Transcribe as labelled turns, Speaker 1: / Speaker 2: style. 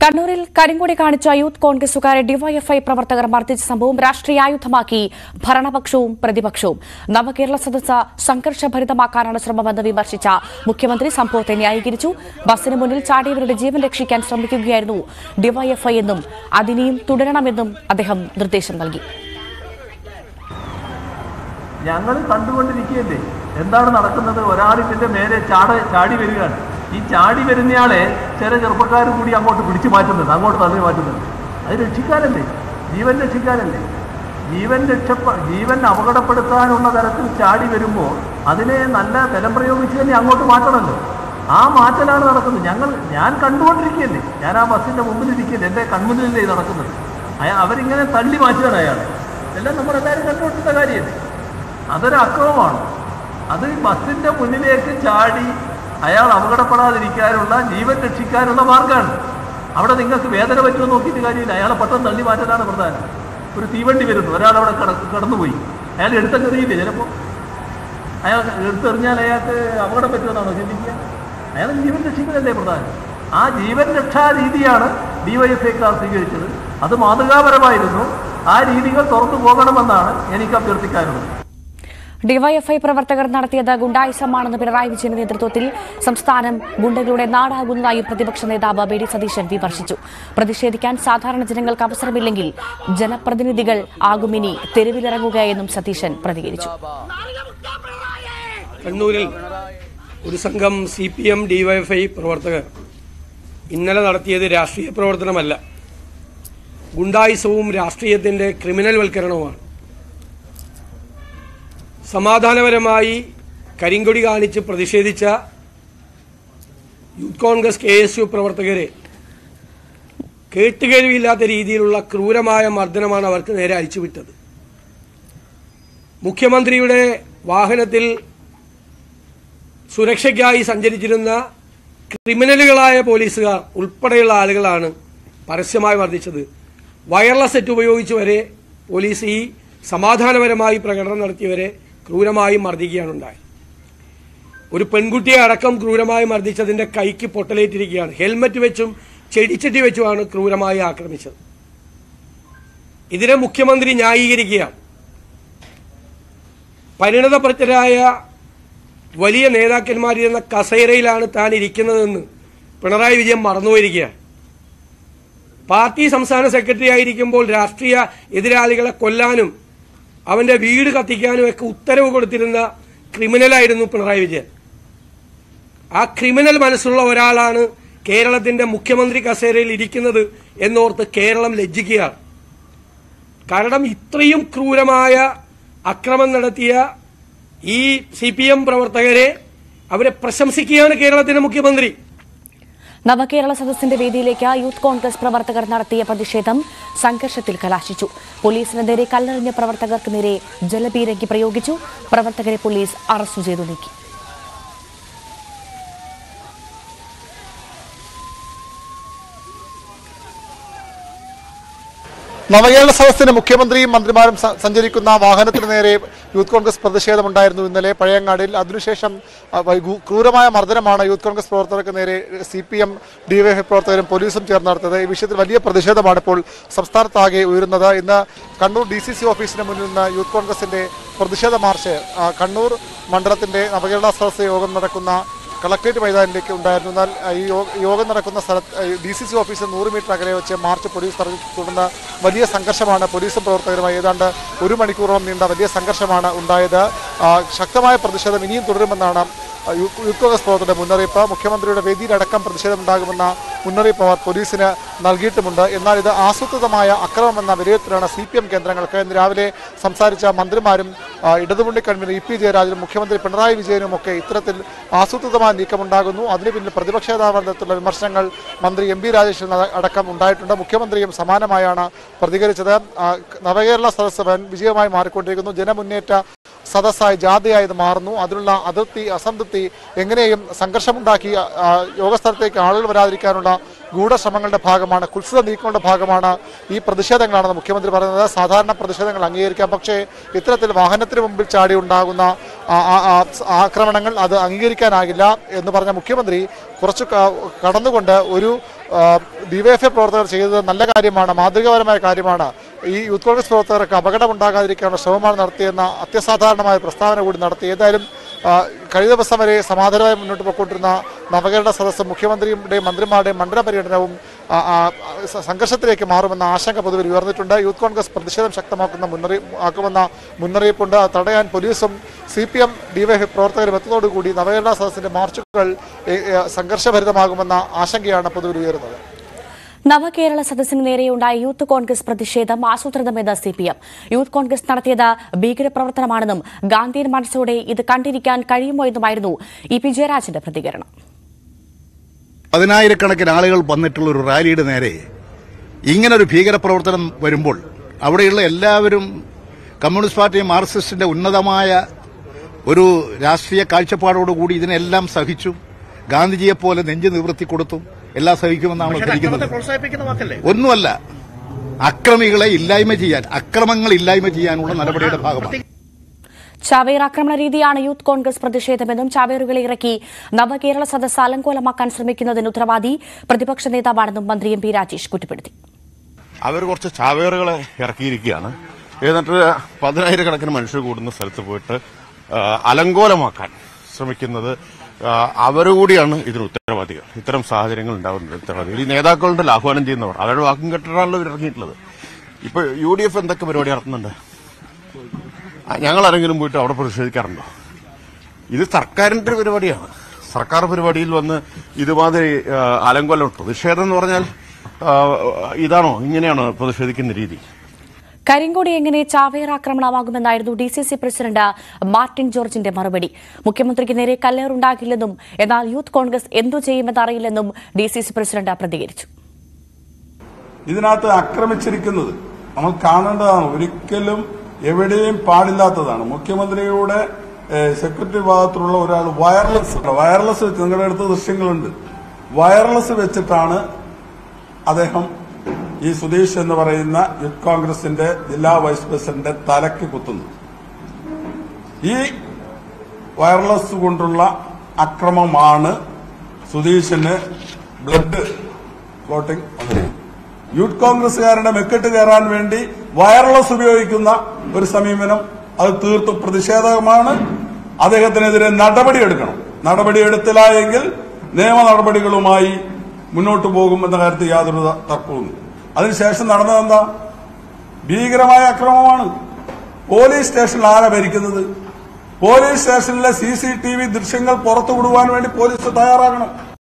Speaker 1: കണ്ണൂരിൽ കരിങ്കൊടി കാണിച്ച യൂത്ത് കോൺഗ്രസുകാരെ ഡിവൈഎഫ്ഐ പ്രവർത്തകർ മർദ്ദിച്ച സംഭവം രാഷ്ട്രീയായുധമാക്കി ഭരണപക്ഷവും പ്രതിപക്ഷവും നവകേരള സദസ്സ് സംഘർഷഭരിതമാക്കാനാണ് ശ്രമമെന്ന് വിമർശിച്ച മുഖ്യമന്ത്രി സംഭവത്തെ ന്യായീകരിച്ചു ബസിന് മുന്നിൽ ചാടിയവരുടെ ജീവൻ രക്ഷിക്കാൻ ശ്രമിക്കുകയായിരുന്നു ഡിവൈഎഫ്ഐ എന്നും അതിനെയും തുടരണമെന്നും അദ്ദേഹം നിർദ്ദേശം നൽകി
Speaker 2: ഞങ്ങൾ കണ്ടുകൊണ്ടിരിക്കുകയല്ലേ എന്താണ് നടക്കുന്നത് ഒരാൾ ഇതിന്റെ മേലെ ചാട ചാടി വരികയാണ് ഈ ചാടി വരുന്നയാളെ ചില ചെറുപ്പക്കാർ കൂടി അങ്ങോട്ട് പിടിച്ചു മാറ്റുന്നുണ്ട് അങ്ങോട്ട് തള്ളി മാറ്റുന്നുണ്ട് അത് രക്ഷിക്കാനല്ലേ ജീവൻ രക്ഷിക്കാനല്ലേ ജീവൻ രക്ഷപ്പ ജീവൻ അപകടപ്പെടുത്താനുള്ള തരത്തിൽ ചാടി വരുമ്പോൾ അതിനെ നല്ല ബലം പ്രയോഗിച്ച് തന്നെ അങ്ങോട്ട് മാറ്റണമല്ലോ ആ മാറ്റലാണ് നടക്കുന്നത് ഞങ്ങൾ ഞാൻ കണ്ടുകൊണ്ടിരിക്കുകയല്ലേ ഞാൻ ആ ബസ്സിന്റെ മുമ്പിൽ ഇരിക്കുകയല്ലേ എൻ്റെ കൺമുന്നിലല്ലേ ഇത് നടക്കുന്നത് അയ- അവരിങ്ങനെ തള്ളി മാറ്റുകയാണ് അയാളെ എല്ലാം നമ്മളെല്ലാവരും കണ്ടുകൊണ്ടിരുന്ന കാര്യമല്ലേ അതൊരു അക്രമമാണ് അത് ഈ ബസ്സിന്റെ മുന്നിലേക്ക് ചാടി അയാൾ അപകടപ്പെടാതിരിക്കാനുള്ള ജീവൻ രക്ഷിക്കാനുള്ള മാർഗമാണ് അവിടെ നിങ്ങൾക്ക് വേദന പറ്റുമോ നോക്കിയിട്ട് കാര്യമില്ല അയാളെ പെട്ടെന്ന് തള്ളി മാറ്റലാണ് പ്രധാനം ഒരു തീവണ്ടി വരുന്നു ഒരാൾ അവിടെ കട കടന്നുപോയി അയാൾ എടുത്തെറിയില്ലേ ചിലപ്പോൾ അയാൾ എടുത്തെറിഞ്ഞാൽ അയാൾക്ക് അപകടം പറ്റുമെന്നാണോ ചിന്തിക്കുക അയാൾ ജീവൻ രക്ഷിക്കുന്നതല്ലേ പ്രധാനം ആ ജീവൻ രക്ഷാ രീതിയാണ് ഡിവൈഎഫ്ഐക്കാർ സ്വീകരിച്ചത് അത് മാതൃകാപരമായിരുന്നു ആ രീതികൾ തുറന്നു പോകണമെന്നാണ് എനിക്ക് അഭ്യർത്ഥിക്കാനുള്ളത്
Speaker 1: ഡിവൈഎഫ്ഐ പ്രവർത്തകർ നടത്തിയത് ഗുണ്ടായിസമാണെന്ന് പിണറായി വിജയന്റെ നേതൃത്വത്തിൽ സംസ്ഥാനം ഗുണ്ടകളുടെ നാടാകുന്നതായി പ്രതിപക്ഷ നേതാവ് ബി ഡി സതീശൻ വിമർശിച്ചു പ്രതിഷേധിക്കാൻ സാധാരണ ജനങ്ങൾക്ക് അവസരമില്ലെങ്കിൽ ജനപ്രതിനിധികൾ ആകുമിനി തെരുവിലിറങ്ങുകയെന്നും സതീശൻ പ്രതികരിച്ചു
Speaker 3: കണ്ണൂരിൽ ഒരു സംഘം സി പി എം ഡിവൈഎഫ്ഐ പ്രവർത്തകർ ഇന്നലെ നടത്തിയത് രാഷ്ട്രീയ പ്രവർത്തനമല്ല ഗുണ്ടായുസവും രാഷ്ട്രീയത്തിന്റെ ക്രിമിനൽ വൽക്കരണവുമാണ് സമാധാനപരമായി കരിങ്കൊടി കാണിച്ച് പ്രതിഷേധിച്ച Youth Congress K S U പ്രവർത്തകരെ കേട്ടുകേഴ്വിയില്ലാത്ത രീതിയിലുള്ള ക്രൂരമായ മർദ്ദനമാണ് അവർക്ക് നേരെ അയച്ചുവിട്ടത് മുഖ്യമന്ത്രിയുടെ വാഹനത്തിൽ സുരക്ഷയ്ക്കായി സഞ്ചരിച്ചിരുന്ന ക്രിമിനലുകളായ പോലീസുകാർ ഉൾപ്പെടെയുള്ള ആളുകളാണ് പരസ്യമായി മർദ്ദിച്ചത് വയർലെസ് സെറ്റ് ഉപയോഗിച്ച് വരെ പോലീസ് ഈ സമാധാനപരമായി പ്രകടനം നടത്തിയവരെ ക്രൂരമായി മർദ്ദിക്കുകയാണ് ഉണ്ടായത് ഒരു പെൺകുട്ടിയെ അടക്കം ക്രൂരമായി മർദ്ദിച്ചതിന്റെ കൈക്ക് പൊട്ടലേറ്റിരിക്കുകയാണ് ഹെൽമറ്റ് വെച്ചും ചെടിച്ചട്ടി വെച്ചുമാണ് ക്രൂരമായി ആക്രമിച്ചത് ഇതിനെ മുഖ്യമന്ത്രി ന്യായീകരിക്കുകയാണ് പരിണതപ്രജ്ഞരായ വലിയ നേതാക്കന്മാരിരുന്ന കസേരയിലാണ് താൻ ഇരിക്കുന്നതെന്ന് പിണറായി വിജയൻ മറന്നുപോയിരിക്കുകയാണ് പാർട്ടി സംസ്ഥാന സെക്രട്ടറി ആയിരിക്കുമ്പോൾ രാഷ്ട്രീയ എതിരാളികളെ കൊല്ലാനും അവന്റെ വീട് കത്തിക്കാനും ഒക്കെ ഉത്തരവ് കൊടുത്തിരുന്ന ക്രിമിനലായിരുന്നു പിണറായി വിജയൻ ആ ക്രിമിനൽ മനസ്സുള്ള ഒരാളാണ് കേരളത്തിന്റെ മുഖ്യമന്ത്രി കസേരയിൽ ഇരിക്കുന്നത് എന്നോർത്ത് കേരളം ലജ്ജിക്കുകയാണ് കാരണം ഇത്രയും ക്രൂരമായ അക്രമം നടത്തിയ ഈ സി പി എം പ്രവർത്തകരെ അവരെ പ്രശംസിക്കുകയാണ് കേരളത്തിന്റെ മുഖ്യമന്ത്രി
Speaker 1: നവകേരള സദസ്സിന്റെ വേദിയിലേക്ക് യൂത്ത് കോൺഗ്രസ് പ്രവർത്തകർ നടത്തിയ പ്രതിഷേധം സംഘർഷത്തിൽ കലാശിച്ചു പോലീസിന് നേരെ കല്ലെറിഞ്ഞ പ്രവർത്തകർക്ക് നേരെ ജലപീരങ്കി പ്രയോഗിച്ചു പ്രവർത്തകരെ പോലീസ് അറസ്റ്റ് ചെയ്തു നീക്കി
Speaker 4: നവകേരള സദസ്സിന് മുഖ്യമന്ത്രിയും മന്ത്രിമാരും സ- സഞ്ചരിക്കുന്ന വാഹനത്തിന് നേരെ യൂത്ത് കോൺഗ്രസ് പ്രതിഷേധമുണ്ടായിരുന്നു ഇന്നലെ പഴയങ്ങാടിൽ അതിനുശേഷം അ, വൈ- ഗു- ക്രൂരമായ മർദ്ദനമാണ് യൂത്ത് കോൺഗ്രസ് പ്രവർത്തകർക്ക് നേരെ സി പി എം ഡിവൈഎഫ് പ്രവർത്തകരും പോലീസും ചേർന്ന് നടത്തിയത് ഈ വിഷയത്തിൽ വലിയ പ്രതിഷേധമാണ് ഇപ്പോൾ സംസ്ഥാനത്താകെ ഉയരുന്നത് ഇന്ന് കണ്ണൂർ ഡി സി സി ഓഫീസിന് മുന്നിൽ നിന്ന് യൂത്ത് കോൺഗ്രസിന്റെ പ്രതിഷേധ മാർച്ച് ആ, കണ്ണൂർ മണ്ഡലത്തിന്റെ നവകേരള സദസ്സ് യോഗം നടക്കുന്ന കളക്ട്രേറ്റ് മൈതാനിലേക്ക് ഉണ്ടായിരുന്നു എന്നാൽ ആ, ഈ യോ- യോഗം നടക്കുന്ന സ്ഥലത്ത് ഡി സി സി ഓഫീസിൽ നൂറ് മീറ്റർ അകലെ വെച്ച് മാർച്ച് പോലീസ് തടഞ്ഞു തുടർന്ന് വലിയ സംഘർഷമാണ് പോലീസും പ്രവർത്തകരുമായി ഏതാണ്ട് ഒരു മണിക്കൂറോളം നീണ്ട വലിയ സംഘർഷമാണ് ഉണ്ടായത് ആ, ശക്തമായ പ്രതിഷേധം ഇനിയും തുടരുമെന്നാണ് ആ, യു- യൂത്ത് കോൺഗ്രസ് പ്രവർത്തകരുടെ മുന്നറിയിപ്പ് മുഖ്യമന്ത്രിയുടെ വേദിയിലടക്കം പ്രതിഷേധമുണ്ടാകുമെന്ന മുന്നറിയിപ്പ് അവർ പോലീസിന് നൽകിയിട്ടുമുണ്ട് എന്നാൽ ഇത് ആസൂത്രിതമായ അക്രമമെന്ന വിലയിരുത്തലാണ് സി പി എം കേന്ദ്രങ്ങൾക്ക് ഇന്ന് രാവിലെ സംസാരിച്ച മന്ത്രിമാരും ആ, ഇടതുമുന്നണി കൺവീനർ ഇ പി ജയരാജനും മുഖ്യമന്ത്രി പിണറായി വിജയനും ഒക്കെ ഇത്തരത്തിൽ ആസൂത്രിതമായ നീക്കമുണ്ടാകുന്നു അതിന് പിന്നിൽ പ്രതിപക്ഷ നേതാവ് തരത്തിലുള്ള വിമർശനങ്ങൾ മന്ത്രി എം പി രാജേഷിന് അടക്കം ഉണ്ടായിട്ടുണ്ട് മുഖ്യമന്ത്രിയും സമാനമായാണ് പ്രതികരിച്ചത് ആ, നവകേരള സദസ്സ് വൻ വിജയമായി മാറിക്കൊണ്ടിരിക്കുന്നു ജനമുന്നേറ്റ സദസ്സായി ജാഥയായി ഇത് മാറുന്നു അതിനുള്ള അതിർത്തി അസംതൃപ്തി എങ്ങനെയും സംഘർഷമുണ്ടാക്കി ആ, ആ, യോഗസ്ഥലത്തേക്ക് ആളുകൾ വരാതിരിക്കാനുള്ള ഗൂഢശ്രമങ്ങളുടെ ഭാഗമാണ് കുത്സിത നീക്കങ്ങളുടെ ഭാഗമാണ് ഈ പ്രതിഷേധങ്ങളാണെന്ന് മുഖ്യമന്ത്രി പറയുന്നത് സാധാരണ പ്രതിഷേധങ്ങൾ അംഗീകരിക്കാം പക്ഷേ ഇത്തരത്തിൽ വാഹനത്തിന് മുമ്പിൽ ചാടി ഉണ്ടാകുന്ന ആ- ആ- ആ ആക്രമണങ്ങൾ അത് അംഗീകരിക്കാനാകില്ല എന്ന് പറഞ്ഞ മുഖ്യമന്ത്രി കുറച്ച് ക- കടന്നുകൊണ്ട് ഒരു ഡിവൈഎഫ്ഐ പ്രവർത്തകർ ചെയ്തത് നല്ല കാര്യമാണ് മാതൃകാപരമായ കാര്യമാണ് ഈ യൂത്ത് കോൺഗ്രസ് പ്രവർത്തകർക്ക് അപകടമുണ്ടാകാതിരിക്കാനുള്ള ശ്രമമാണ് നടത്തിയെന്ന അത്യസാധാരണമായ പ്രസ്താവന കൂടി നടത്തി ഏതായാലും ആ, കഴിഞ്ഞ ദിവസം വരെ സമാധാനമായി മുന്നോട്ട് പോയിക്കൊണ്ടിരുന്ന നവകേരള സദസ്സ് മുഖ്യമന്ത്രിയുടെയും മന്ത്രിമാരുടെയും മണ്ഡല പര്യടനവും ആ, ആ, സ- സംഘർഷത്തിലേക്ക് മാറുമെന്ന ആശങ്ക പൊതുവിൽ ഉയർന്നിട്ടുണ്ട് യൂത്ത് കോൺഗ്രസ് പ്രതിഷേധം ശക്തമാക്കുന്ന മുന്നറിയിപ്പ് ആക്കുമെന്ന മുന്നറിയിപ്പുണ്ട് അത് തടയാൻ പോലീസും സി പി എം ഡിവൈഎഫ് പ്രവർത്തകരും എത്തുന്നതോടുകൂടി നവകേരള സദസ്സിന്റെ മാർച്ചുകൾ ഏ, ഏ, സംഘർഷഭരിതമാകുമെന്ന ആശങ്കയാണ് പൊതുവിൽ ഉയരുന്നത്
Speaker 1: നവകേരള സദസ്സിന് നേരെയുണ്ടായ യൂത്ത് കോൺഗ്രസ് പ്രതിഷേധം ആസൂത്രിതമെന്ന് C P M Youth Congress നടത്തിയത് ഭീകരപ്രവർത്തനമാണെന്നും ഗാന്ധിയൻ മനസ്സോടെ ഇത് കണ്ടിരിക്കാൻ കഴിയുമോ എന്നുമായിരുന്നു ഇ പി ജയരാജന്റെ പ്രതികരണം
Speaker 5: പതിനായിരക്കണക്കിന് ആളുകൾ വന്നിട്ടുള്ള ഒരു റാലിയുടെ നേരെ ഇങ്ങനൊരു ഭീകരപ്രവർത്തനം വരുമ്പോൾ അവിടെയുള്ള എല്ലാവരും കമ്മ്യൂണിസ്റ്റ് പാർട്ടി മാർക്സിസ്റ്റിന്റെ ഉന്നതമായ ഒരു രാഷ്ട്രീയ കാഴ്ചപ്പാടോടുകൂടി ഇതിനെല്ലാം സഹിച്ചു ഗാന്ധിജിയെ പോലെ നെഞ്ചു നിവൃത്തി കൊടുത്തു എല്ലാം സഹിക്കുമെന്നാണ് ധരിക്കുന്നത് ഒന്നുമല്ല അക്രമികളെ ഇല്ലായ്മ ചെയ്യാൻ അക്രമങ്ങൾ ഇല്ലായ്മ ചെയ്യാനുള്ള നടപടിയുടെ ഭാഗമാണ്
Speaker 1: ചാവേർ ആക്രമണ രീതിയാണ് യൂത്ത് കോൺഗ്രസ് പ്രതിഷേധമെന്നും ചാവേറുകളെ ഇറക്കി നവകേരള സദസ്സ് അലങ്കോലമാക്കാൻ ശ്രമിക്കുന്നതിന് ഉത്തരവാദി പ്രതിപക്ഷ നേതാവാണെന്നും മന്ത്രി എം പി രാജേഷ് കുറ്റപ്പെടുത്തി
Speaker 6: അവർ കുറച്ച് ചാവേറുകളെ ഇറക്കിയിരിക്കുകയാണ് എന്നിട്ട് പതിനായിരക്കണക്കിന് മനുഷ്യർ കൂടുന്ന സ്ഥലത്ത് പോയിട്ട് ആ, അലങ്കോലമാക്കാൻ ശ്രമിക്കുന്നത് ആ, അവരുകൂടിയാണ് ഇതിന് ഉത്തരവാദികൾ ഇത്തരം സാഹചര്യങ്ങൾ ഉണ്ടാകുന്നത് ഉത്തരവാദികൾ ഈ നേതാക്കളുടെ ആഹ്വാനം ചെയ്യുന്നവർ അവരുടെ വാക്കും കെട്ടിട്ടാണല്ലോ ഇവർ ഇറങ്ങിയിട്ടുള്ളത് ഇപ്പൊ യു ഡി എഫ് എന്തൊക്കെ പരിപാടി നടത്തുന്നുണ്ട് ആ, ഞങ്ങൾ ആരെങ്കിലും പോയിട്ട് അവിടെ പ്രതിഷേധിക്കാറുണ്ടോ ഇത് സർക്കാരിന്റെ ഒരു പരിപാടിയാണ് സർക്കാർ പരിപാടിയിൽ വന്ന് ഇതുമാതിരി ആ, അലങ്കോലം പ്രതിഷേധം എന്ന് പറഞ്ഞാൽ ആ, ഇതാണോ ഇങ്ങനെയാണോ പ്രതിഷേധിക്കുന്ന രീതി
Speaker 1: കരിങ്കോടി എങ്ങനെ ചാവേർ ആക്രമണമാകുമെന്നായിരുന്നു D C C president Martin ജോർജിന്റെ മറുപടി മുഖ്യമന്ത്രിക്ക് നേരെ കല്ലേറുണ്ടാകില്ലെന്നും എന്നാൽ യൂത്ത് കോൺഗ്രസ് എന്തു ചെയ്യുമെന്നറിയില്ലെന്നും ഡി സി സി പ്രസിഡന്റ് പ്രതികരിച്ചു
Speaker 7: ഇതിനകത്ത് ആക്രമിച്ചിരിക്കുന്നത് നമ്മൾ കാണേണ്ടതാണ് ഒരിക്കലും എവിടെയും പാടില്ലാത്തതാണ് മുഖ്യമന്ത്രിയുടെ ഏഹ്, സെക്രട്ടറി ഭാഗത്തുള്ള ഒരാൾ വയർലെസ് വയർലെസ് വെച്ച് നിങ്ങളുടെ അടുത്ത് ദൃശ്യങ്ങളുണ്ട് വയർലെസ് വെച്ചിട്ടാണ് അദ്ദേഹം ഈ സുധീഷ് എന്ന് പറയുന്ന യൂത്ത് കോൺഗ്രസിന്റെ ജില്ലാ വൈസ് പ്രസിഡന്റ് തലക്ക് കുത്തുന്നത് ഈ വയർലെസ് കൊണ്ടുള്ള അക്രമമാണ് സുധീഷിന് ബ്ലഡ് ക്ലോട്ടിംഗ് വന്നിരിക്കുന്നത് യൂത്ത് കോൺഗ്രസുകാരുടെ മെക്കെട്ട് കയറാൻ വേണ്ടി വയർലെസ് ഉപയോഗിക്കുന്ന ഒരു സമീപനം അത് തീർത്തും പ്രതിഷേധകമാണ് അദ്ദേഹത്തിനെതിരെ നടപടിയെടുക്കണം നടപടിയെടുത്തില്ല എങ്കിൽ നിയമ നടപടികളുമായി മുന്നോട്ട് പോകും എന്ന കാര്യത്തിൽ യാതൊരു ത- തർക്കവുമില്ല അതിനുശേഷം നടന്നതെന്താ ഭീകരമായ അക്രമമാണ് പോലീസ് സ്റ്റേഷനിൽ ആരാ ഭരിക്കുന്നത് പോലീസ് സ്റ്റേഷനിലെ സി സി ടി വി ദൃശ്യങ്ങൾ പുറത്തുവിടുവാൻ വേണ്ടി പോലീസ് തയ്യാറാകണം